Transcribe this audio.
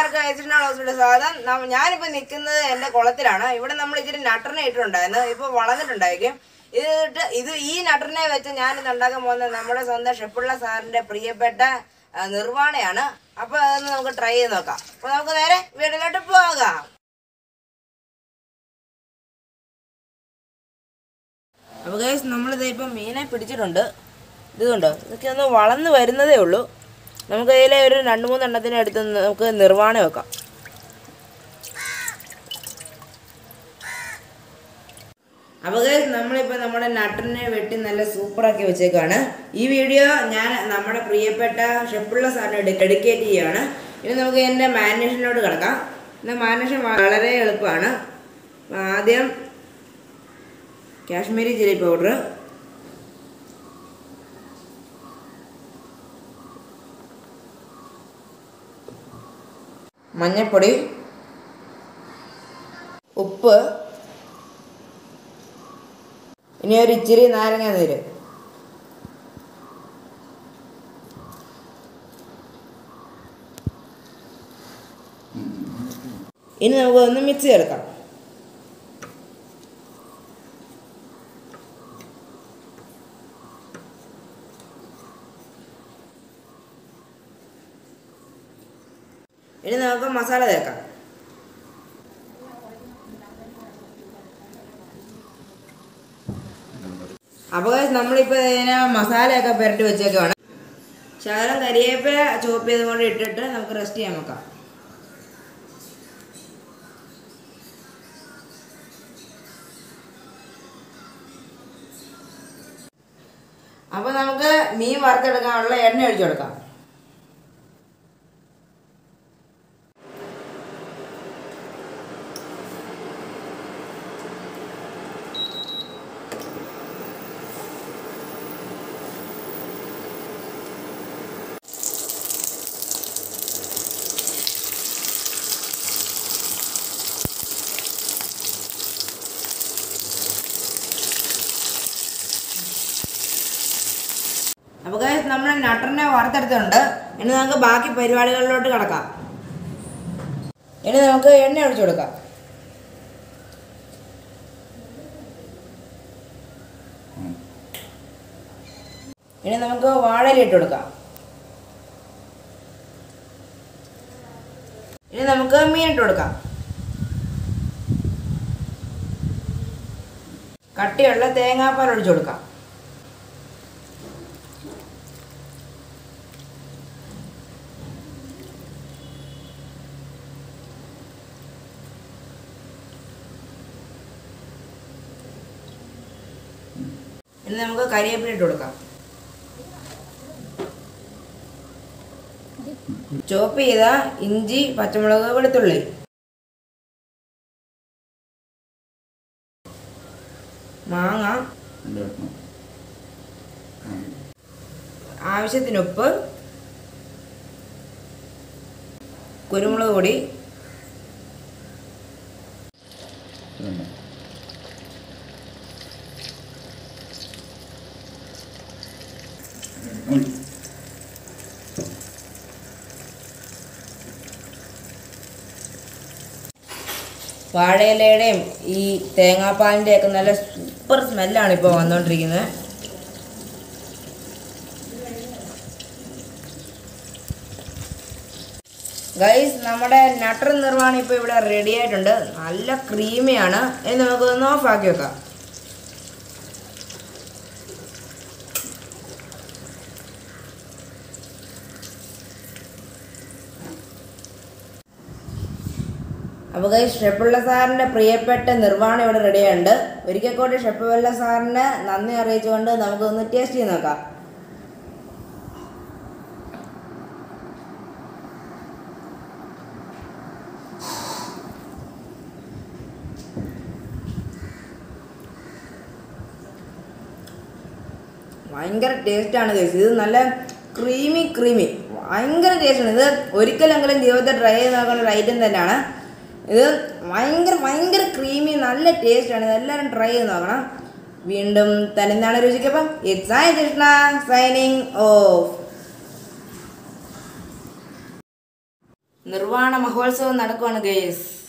എല്ലാവർക്കും അയച്ചിട്ടുള്ള ഹൗസിയുടെ സ്വാഗതം നം- ഞാനിപ്പോ നിൽക്കുന്നത് എന്റെ കുളത്തിലാണ് ഇവിടെ നമ്മൾ ഇച്ചിരി നട്ടറിനെ ഇട്ടിട്ടുണ്ടായിരുന്നു ഇപ്പൊ വളർന്നിട്ടുണ്ടായിരിക്കും ഇത് ഇട്ട് ഇത് ഈ നട്ടറിനെ വെച്ച് ഞാൻ ഇന്ന് ഉണ്ടാക്കാൻ പോകുന്നത് നമ്മുടെ സ്വന്തം ഷെപ്പുള്ള സാറിന്റെ പ്രിയപ്പെട്ട ആ, നിർവ്വാണയാണ് അപ്പൊ അതൊന്ന് നമുക്ക് ട്രൈ ചെയ്ത് നോക്കാം അപ്പൊ നമുക്ക് നേരെ വീട്ടിലോട്ട് പോകാം അപ്പോൾ ഗൈസ് നമ്മളിത് ഇപ്പം മീനെ പിടിച്ചിട്ടുണ്ട് ഇതുകൊണ്ടോ ഇതൊക്കെ ഒന്ന് വളർന്ന് വരുന്നതേ ഉള്ളൂ നമുക്ക് ഇതിലെ ഒരു രണ്ട് മൂന്നെണ്ണത്തിനെ എടുത്ത് നമുക്ക് നിർവ്വാണം വെക്കാം അപ്പോൾ ഗൈസ് നമ്മളിപ്പോൾ നമ്മുടെ നട്ടറിനെ വെട്ടി നല്ല സൂപ്പറാക്കി വെച്ചേക്കാണ് ഈ വീഡിയോ ഞാൻ നമ്മുടെ പ്രിയപ്പെട്ട ഷെപ്പുള്ള സാറിന് ഡെഡിക്കേറ്റ് ചെയ്യുകയാണ് ഇനി നമുക്ക് എൻ്റെ മാരിനേഷനിലോട്ട് കിടക്കാം ഇത് മാരിനേഷൻ വളരെ എളുപ്പമാണ് അപ്പോൾ ആദ്യം കാശ്മീരി ചില്ലി പൗഡർ മഞ്ഞൾപ്പൊടി ഉപ്പ് ഇനി ഒരു ഇച്ചിരി നാരങ്ങ നീര് ഇനി നമുക്ക് ഒന്ന് മിക്സ് ചെയ്തെടുക്കാം ഇനി നമുക്ക് മസാല ചേർക്കാം അപ്പോൾ നമ്മളിപ്പോൾ ഇതിനെ മസാലയൊക്കെ പുരട്ടി വെച്ചേക്കുവാണ് ശകലം കരിയേപ്പില ചോപ്പ് ചെയ്ത് കൊണ്ട് ഇട്ടിട്ട് നമുക്ക് റെസ്റ്റ് ചെയ്യാൻ വെക്കാം അപ്പോൾ നമുക്ക് മീൻ വറുത്തെടുക്കാനുള്ള എണ്ണ ഒഴിച്ചു കൊടുക്കാം അപ്പോൾ guys, നമ്മൾ നട്ടറിനെ വറുത്തെടുത്തിട്ടുണ്ട് ഇനി നമുക്ക് ബാക്കി പരിപാടികളിലോട്ട് കിടക്കാം ഇനി നമുക്ക് എണ്ണ ഒഴിച്ചു കൊടുക്കാം ഇനി നമുക്ക് വാഴയില ഇട്ട് കൊടുക്കാം ഇനി നമുക്ക് മീൻ ഇട്ട് കൊടുക്കാം കട്ടിയുള്ള തേങ്ങാപ്പാൽ ഒഴിച്ചു കൊടുക്കാം ഇനി നമുക്ക് കരിവേപ്പില ഇട്ട് കൊടുക്കാം ചോപ്പ് ചെയ്ത ഇഞ്ചി പച്ചമുളക് വെളുത്തുള്ളി മാങ്ങ ആവശ്യത്തിന് ഉപ്പ് കുരുമുളക് പൊടി വാഴയിലയുടെയും ഈ തേങ്ങാപ്പാലിൻ്റെ ഒക്കെ നല്ല സൂപ്പർ സ്മെല്ലാണ് ഇപ്പോൾ വന്നുകൊണ്ടിരിക്കുന്നത് ഗൈസ് നമ്മുടെ നട്ടർ നിർവ്വാണം ഇപ്പോൾ ഇവിടെ റെഡി ആയിട്ടുണ്ട് നല്ല ക്രീമിയാണ് ഇനി നമുക്ക് ഒന്ന് ഓഫ് ആക്കി വെക്കാം അപ്പോൾ ഗൈസ് ഷെപ്പുള്ള സാറിൻ്റെ പ്രിയപ്പെട്ട നിർവ്വാണം ഇവിടെ റെഡിയുണ്ട് ഒരിക്കൽ കൂടി ഷെപ്പുള്ള സാറിന് നന്ദി അറിയിച്ചുകൊണ്ട് നമുക്കൊന്ന് ടേസ്റ്റ് ചെയ്ത് നോക്കാം ഭയങ്കര ടേസ്റ്റാണ് ഗൈസ് ഇത് നല്ല ക്രീമി ക്രീമി ഭയങ്കര ടേസ്റ്റാണ് ഇത് ഒരിക്കലെങ്കിലും ജീവിതത്തിൽ ട്രൈ ചെയ്ത് നോക്കേണ്ട ഒരു ഐറ്റം തന്നെയാണ് ഇത് ഭയങ്കര ഭയങ്കര ക്രീമി നല്ല ടേസ്റ്റാണ് ഇത് എല്ലാവരും ട്രൈ ചെയ്ത് നോക്കണം വീണ്ടും തനിന്നാണ് രുചിക്കപ്പം it's I Krishna signing off നിർവ്വാണ മഹോത്സവം നടക്കുവാണ് ഗേസ്